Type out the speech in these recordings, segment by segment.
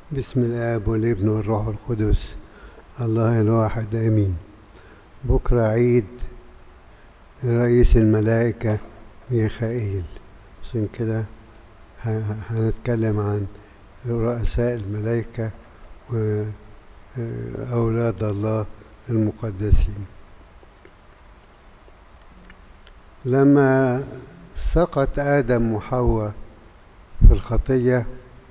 بسم الآب والابن والروح القدس الله الواحد آمين بكرة عيد رئيس الملائكة ميخائيل عشان كده ه- هنتكلم عن رؤساء الملائكة وأولاد الله المقدسين لما سقط آدم وحواء في الخطية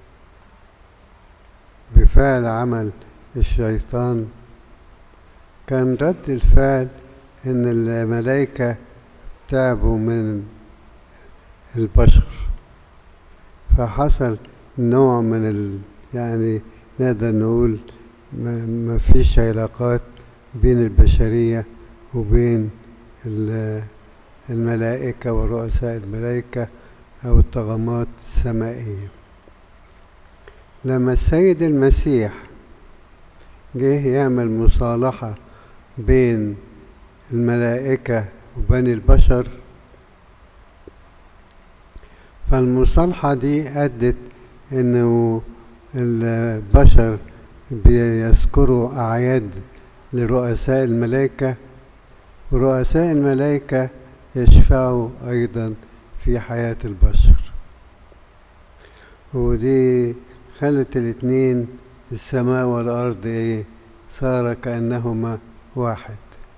بفعل عمل الشيطان كان رد الفعل ان الملائكة تعبوا من البشر فحصل نوع من ال يعني نقدر نقول ما ما فيش علاقات بين البشرية وبين ال- الملائكة ورؤساء الملائكة أو الطغمات السمائية لما السيد المسيح جه يعمل مصالحة بين الملائكة وبين البشر فالمصالحة دي أدت إنه البشر بيذكروا أعياد لرؤساء الملائكة ورؤساء الملائكة يشفعوا أيضا في حياة البشر ودي خلت الاتنين السماء والأرض إيه صار كأنهما واحد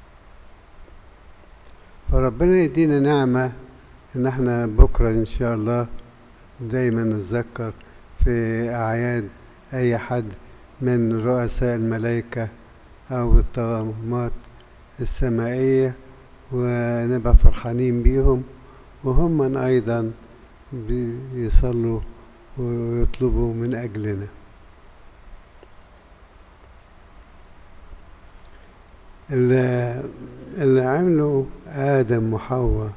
فربنا يدينا نعمة إن احنا بكرة إن شاء الله دايما نتذكر في أعياد أي حد من رؤساء الملائكة أو الطغمات السمائية ونبقى فرحانين بيهم وهم أيضا بيصلوا ويطلبوا من أجلنا اللي, اللي عمله آدم وحواء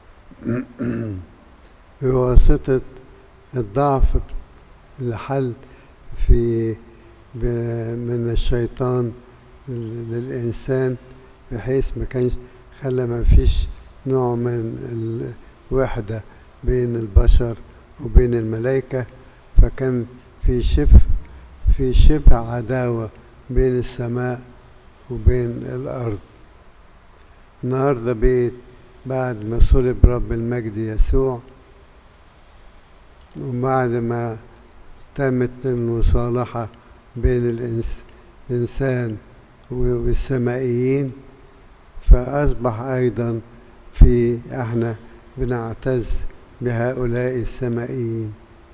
بواسطة الضعف اللي حل في ب- من الشيطان للإنسان بحيث ما كانش خلى ما فيش نوع من الوحدة بين البشر وبين الملائكة فكان في شبه في شبه عداوة بين السماء وبين الأرض النهاردة بيت بعد ما صلب رب المجد يسوع وبعد ما تمت المصالحة بين الإنس- الإنسان والسمائيين فأصبح أيضا في احنا بنعتز بهؤلاء السمائيين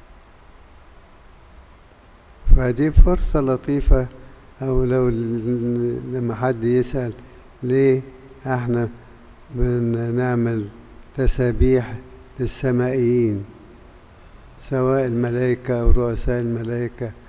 فدي فرصة لطيفة أو لو ل- لما حد يسأل ليه احنا بنعمل تسابيح للسمائيين سواء الملائكة أو رؤساء الملائكة